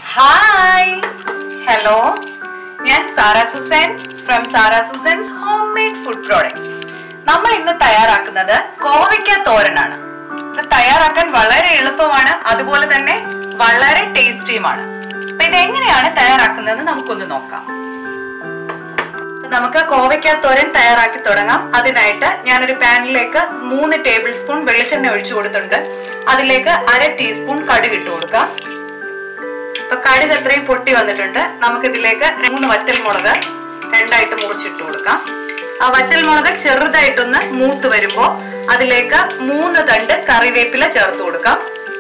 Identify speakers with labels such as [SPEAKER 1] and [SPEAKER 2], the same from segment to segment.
[SPEAKER 1] hi hello ഞാൻ Sara Susan from Sara Susan's home made food products നമ്മൾ ഇന്ന് തയ്യാറാക്കുന്നത് കോവയ്ക്ക തോരനാണ് ഇത് തയ്യാറാക്കാൻ വളരെ എളുപ്പമാണ് അതുപോലെ തന്നെ വളരെ ടേസ്റ്റിയുമാണ് അപ്പൊ ഇത് എങ്ങനെയാണ് തയ്യാറാക്കുന്നത് നമുക്കൊന്ന് നോക്കാം നമുക്ക് കോവയ്ക്ക തോരൻ തയ്യാറാക്കി തുടങ്ങാം അതിനായിട്ട് ഞാനൊരു പാനിലേക്ക് മൂന്ന് ടേബിൾ സ്പൂൺ വെളിച്ചെണ്ണ ഒഴിച്ചു കൊടുത്തിട്ടുണ്ട് അതിലേക്ക് അര ടീസ്പൂൺ കടുക് ഇട്ട് കൊടുക്കാം ഇപ്പൊ കടുക് എത്രയും പൊട്ടി വന്നിട്ടുണ്ട് നമുക്ക് ഇതിലേക്ക് മൂന്ന് വറ്റൽ മുളക് രണ്ടായിട്ട് മുറിച്ചിട്ട് കൊടുക്കാം ആ വറ്റൽ മുളക് ചെറുതായിട്ടൊന്ന് മൂത്ത് വരുമ്പോ അതിലേക്ക് മൂന്ന് തണ്ട് കറിവേപ്പില ചേർത്ത് കൊടുക്കാം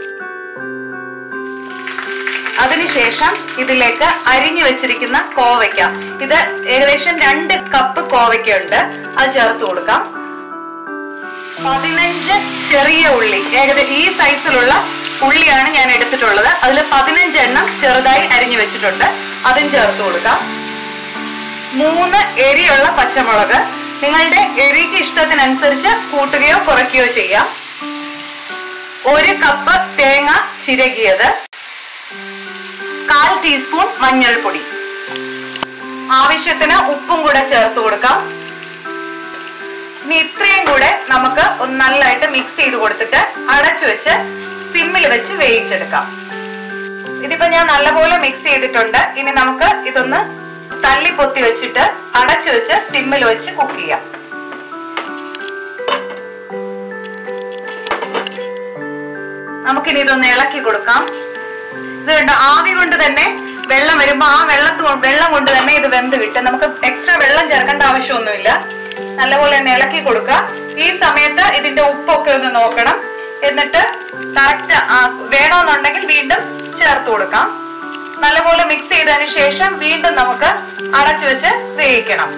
[SPEAKER 1] അതിനുശേഷം ഇതിലേക്ക് അരിഞ്ഞു വെച്ചിരിക്കുന്ന കോവയ്ക്ക ഇത് ഏകദേശം രണ്ട് കപ്പ് കോവയ്ക്ക ഉണ്ട് അത് ചേർത്ത് കൊടുക്കാം പതിനഞ്ച് ചെറിയ ഉള്ളി ഏകദേശം ഈ സൈസിലുള്ള ഉള്ളിയാണ് ഞാൻ എടുത്തിട്ടുള്ളത് അതിൽ പതിനഞ്ച് എണ്ണം ചെറുതായി അരിഞ്ഞു വെച്ചിട്ടുണ്ട് അതും ചേർത്ത് കൊടുക്കാം മൂന്ന് എരിയുള്ള പച്ചമുളക് നിങ്ങളുടെ എരിക്ക് ഇഷ്ടത്തിനനുസരിച്ച് കൂട്ടുകയോ കുറയ്ക്കുകയോ ചെയ്യാം ഒരു കപ്പ് തേങ്ങ ചിരകിയത് കാൽ ടീസ്പൂൺ മഞ്ഞൾപ്പൊടി ആവശ്യത്തിന് ഉപ്പും കൂടെ ചേർത്ത് കൊടുക്കാം ഇനി ഇത്രയും കൂടെ നമുക്ക് ഒന്ന് നല്ലതായിട്ട് മിക്സ് ചെയ്ത് കൊടുത്തിട്ട് അടച്ചു വെച്ച് സിമ്മിൽ വെച്ച് വേവിച്ചെടുക്കാം ഇതിപ്പോ ഞാൻ നല്ലപോലെ മിക്സ് ചെയ്തിട്ടുണ്ട് ഇനി നമുക്ക് ഇതൊന്ന് തള്ളി പൊത്തി വെച്ചിട്ട് അടച്ചു വെച്ച് സിമ്മിൽ വെച്ച് കുക്ക് ചെയ്യാം നമുക്കിനി ഇതൊന്ന് ഇളക്കി കൊടുക്കാം ഇത് കണ്ടോ ആവി കൊണ്ട് തന്നെ വെള്ളം വരുമ്പോ ആ വെള്ളത്ത് കൊ- വെള്ളം കൊണ്ട് തന്നെ ഇത് വെന്ത് കിട്ടും നമുക്ക് എക്സ്ട്രാ വെള്ളം ചേർക്കേണ്ട ആവശ്യമൊന്നുമില്ല നല്ലപോലെ തന്നെ ഇളക്കി കൊടുക്കുക ഈ സമയത്ത് ഇതിന്റെ ഉപ്പൊക്കെ ഒന്ന് നോക്കണം എന്നിട്ട് കറക്റ്റ് വേണമെന്നുണ്ടെങ്കിൽ വീണ്ടും ചേർത്ത് കൊടുക്കാം നല്ലപോലെ മിക്സ് ചെയ്തതിന് ശേഷം വീണ്ടും നമുക്ക് അടച്ചു വെച്ച് വേവിക്കണം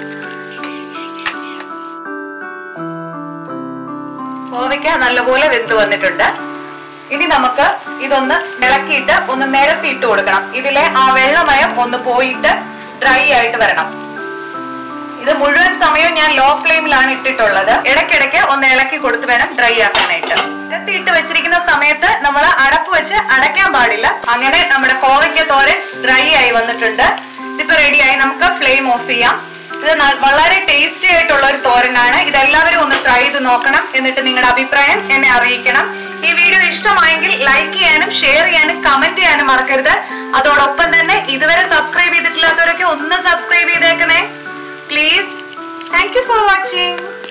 [SPEAKER 1] കോവയ്ക്ക നല്ലപോലെ വെന്ത് വന്നിട്ടുണ്ട് ഇനി നമുക്ക് ഇതൊന്ന് ഇളക്കിയിട്ട് ഒന്ന് നിരത്തിയിട്ട് കൊടുക്കണം ഇതിലെ ആ വെള്ളമയം ഒന്ന് പോയിട്ട് ഡ്രൈ ആയിട്ട് വരണം ഇത് മുഴുവൻ സമയവും ഞാൻ ലോ ഫ്ലെയിമിലാണ് ഇട്ടിട്ടുള്ളത് ഇടയ്ക്കിടയ്ക്ക് ഒന്ന് ഇളക്കി കൊടുത്ത് വേണം ഡ്രൈ ആക്കാനായിട്ട് നിരത്തിയിട്ട് വെച്ചിരിക്കുന്ന സമയത്ത് നമ്മൾ അടപ്പ് വെച്ച് അടയ്ക്കാൻ പാടില്ല അങ്ങനെ നമ്മുടെ കോവയ്ക്ക തോരൻ ഡ്രൈ ആയി വന്നിട്ടുണ്ട് ഇതിപ്പോ റെഡിയായി നമുക്ക് ഫ്ലെയിം ഓഫ് ചെയ്യാം ഇത് ന- വളരെ ടേസ്റ്റി ആയിട്ടുള്ള ഒരു തോരനാണ് ഇതെല്ലാവരും ഒന്ന് ട്രൈ ചെയ്ത് നോക്കണം എന്നിട്ട് നിങ്ങളുടെ അഭിപ്രായം എന്നെ അറിയിക്കണം ഈ വീഡിയോ ഇഷ്ടമായെങ്കിൽ ലൈക്ക് ചെയ്യാനും ഷെയർ ചെയ്യാനും കമന്റ് ചെയ്യാനും മറക്കരുത് അതോടൊപ്പം തന്നെ ഇതുവരെ സബ്സ്ക്രൈബ് ചെയ്തിട്ടില്ലാത്തവരൊക്കെ ഒന്ന് സബ്സ്ക്രൈബ് ചെയ്തേക്കണേ please thank you for watching